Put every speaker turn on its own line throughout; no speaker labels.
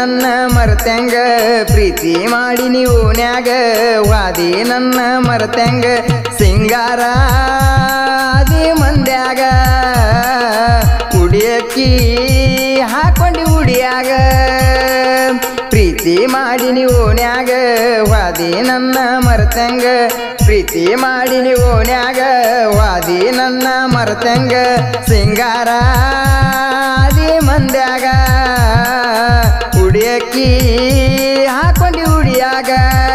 ನನ್ನ ಮರತ್ಯಂಗ ಪ್ರೀತಿ ಮಾಡಿ ನೀವು ನ್ಯಾಗ ವಾದಿ ನನ್ನ ಮರತ್ಯಂಗ ಸಿಂಗಾರ ಆದಿ ಮಂದ್ಯಾಗ ಉಡಿಯಕ್ಕಿ ಹಾಕೊಂಡಿ ಉಡಿಯಾಗ ಪ್ರೀತಿ ಮಾಡಿ ನೀವು ನ್ಯಾಗ ವಾದಿ ನನ್ನ ಮರತಂಗ ಪ್ರೀತಿ ಮಾಡಿ ನೀವು ನ್ಯಾಗ ವಾದಿ ನನ್ನ ಮರತಂಗ ಸಿಂಗಾರ ಆದಿ ಮಂದ್ಯಾಗ ಉಡಿಯಕ್ಕಿ ಹಾಕೊಂಡಿ ಉಡಿಯಾಗ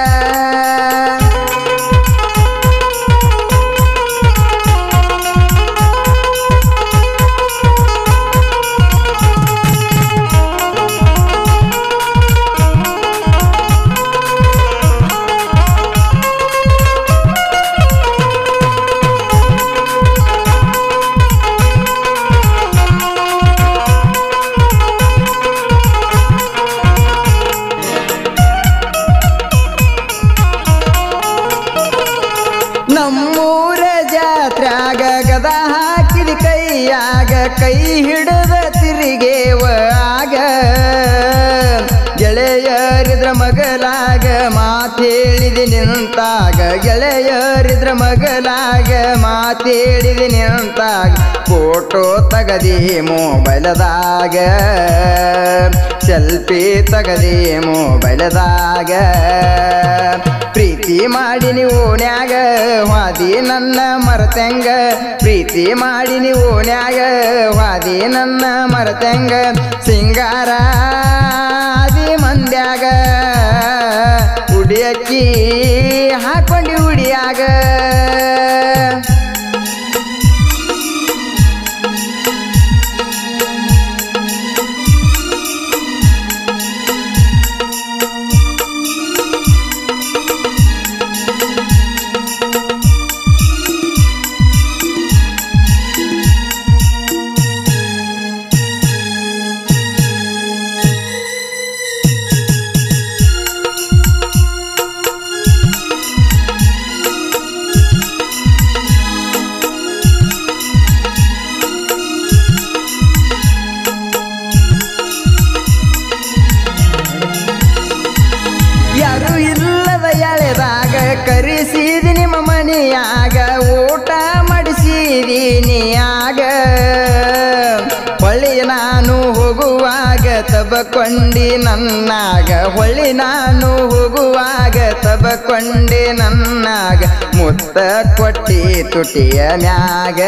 ನಮ್ಮೂರ ಜಾತ್ರ್ಯಾಗ ಗದ ಹಾಕಿದ ಕೈಯಾಗ ಕೈ ಹಿಡಿದ ತಿರುಗೇವ ಆಗ ಗೆಳೆಯರಿದ್ರ ಮಗಲಾಗ ಮಾತೇಳಿದ ನಿಂತಾಗ ಗೆಳೆಯರಿದ್ರ ಮಗಲಾಗ ಮಾತೇಳಿದ ನಿಂತಾಗ ಫೋಟೋ ತಗದಿ ಮೊಬೈಲದಾಗ ಸೆಲ್ಫಿ ತಗದಿ ಮೊಬೈಲದಾಗ ಪ್ರೀತಿ ಮಾಡಿ ನೀವು ನ್ಯಾಗ ವಾದಿ ನನ್ನ ಮರತಂಗ ಪ್ರೀತಿ ಮಾಡಿ ನೀವು ನ್ಯಾಗ ವಾದಿ ನನ್ನ ಮರತಂಗ ಸಿಂಗಾರ ಆದಿ ಮಂದ್ಯಾಗ ಉಡಿಯಕ್ಕಿ ಹಾಕೊಂಡಿ ಉಡಿಯಾಗ ಯಾರು ಇಲ್ಲದ ಎಳೆದಾಗ ಕರೆಸಿದಿ ನಿಮ್ಮ ಮನೆಯಾಗ ಊಟ ಮಾಡಿಸಿದಿ ನೀಯಾಗ ಹೊಳ್ಳಿ ನಾನು ಹೋಗುವಾಗ ತಬಕೊಂಡಿ ನನ್ನಾಗ ಹೊಳ್ಳಿ ನಾನು ಹೋಗುವಾಗ ತಬಕೊಂಡಿ ನನ್ನಾಗ ಮುತ್ತ ಕೊಟ್ಟಿ ತುಟಿಯ ಮ್ಯಾಗ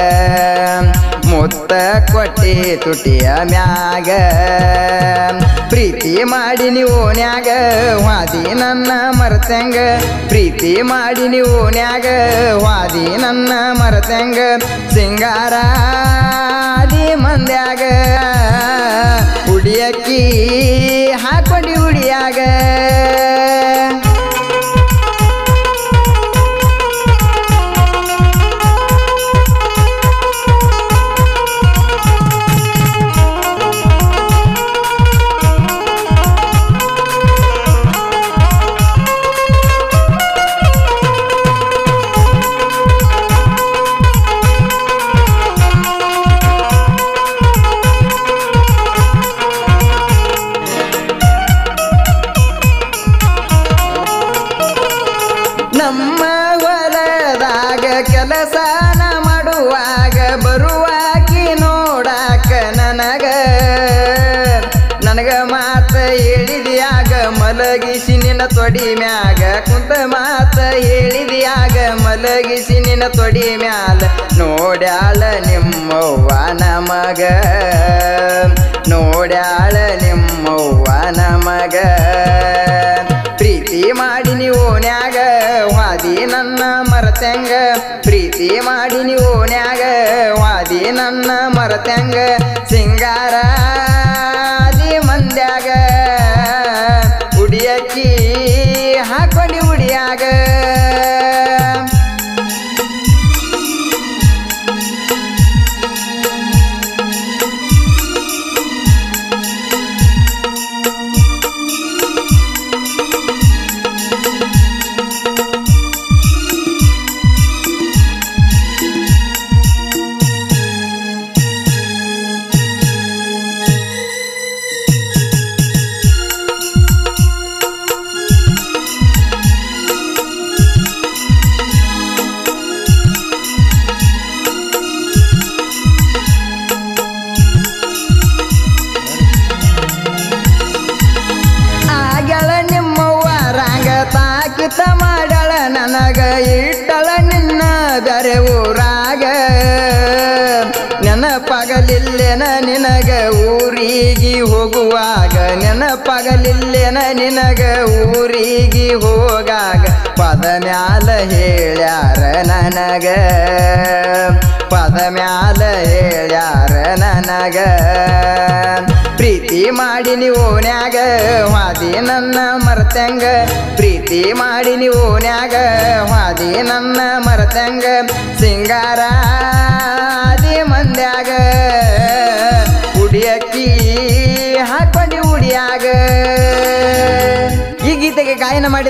ಮುತ್ತ ಕೊಟ್ಟಿ ತುಟಿಯ ಮ್ಯಾಗ ಪ್ರೀತಿ ಮಾಡಿ ನೀವು ನ್ಯಾಗ ವಾದಿ ನನ್ನ ಮರತಂಗ ಪ್ರೀತಿ ಮಾಡಿ ನೀವು ನ್ಯಾಗ ವಾದಿ ನನ್ನ ಮರತಂಗ ಸಿಂಗಾರ ಆದಿ ಮಂದ್ಯಾಗ ಉಡಿಯಕ್ಕಿ ಹಾಕೊಂಡಿ ಉಡಿಯಾಗ ನಮ್ಮ ಹೊಲದಾಗ ಕೆಲಸನ ಮಾಡುವಾಗ ಬರುವಾಗಿ ನೋಡಾಕ ನನಗ ನನಗ ಮಾತ ಹೇಳಿದ್ಯಾಗ ಮಲಗಿಸಿ ನಿನ್ನ ತೊಡಿ ಮ್ಯಾಗ ಕುಂತ ಮಾತ ಹೇಳಿದ್ಯಾಗ ಮಲಗಿಸಿ ನಿನ್ನ ತೊಡಿ ಮ್ಯಾಲ ನೋಡ್ಯಾಳ ನಿಮ್ಮವ್ವ ನಮಗ ನೋಡ್ಯಾಳ ನಿಮ್ಮವ್ವ ನಮಗ ಪ್ರೀತಿ ಮಾಡಿ ನೀವು ನ್ಯಾಗ ವಾದಿ ನನ್ನ ಮರತಂಗ ಪ್ರೀತಿ ಮಾಡಿ ನೀವು ನ್ಯಾಗ ವಾದಿ ನನ್ನ ಮರತಂಗ ಸಿಂಗಾರ ಆದಿ ಮಂದ್ಯಾಗ ಉಡಿಯಕ್ಕಿ ಹಾಕೊಂಡಿ ಉಡಿಯಾಗ ಸಾಕಿತ ಮಾಡಳ ನನಗ ಇಟ್ಟಳ ನಿನ್ನ ಬೆರೆ ಊರಾಗ ನೆನಪಗಲಿಲ್ಲೆನ ನಿನಗ ಊರಿಗೆ ಹೋಗುವಾಗ ನೆನಪಗಲಿಲ್ಲೆನ ನಿನಗ ಊರಿಗೆ ಹೋಗಾಗ ಪದ ಮ್ಯಾಲ ಹೇಳ್ಯಾರ ನನಗ ಪದ ಮ್ಯಾಲ ಹೇಳ್ಯಾರ ನನಗ ಪ್ರೀತಿ ಮಾಡಿ ನೀವು ಓನ್ಯಾಗ ವಾದಿ ನನ್ನ ಮರ್ತಂಗ ಪ್ರೀತಿ ಮಾಡಿ ನೀವು ಓನ್ಯಾಗ ವಾದಿ ನನ್ನ ಮರ್ತಂಗ ಸಿಂಗಾರ ಆದಿ ಮಂದ್ಯಾಗ ಉಡಿಯಕ್ಕಿ ಹಾಕೊಂಡಿ ಉಡಿಯಾಗ ಈ ಗೀತೆಗೆ ಗಾಯನ ಮಾಡಿ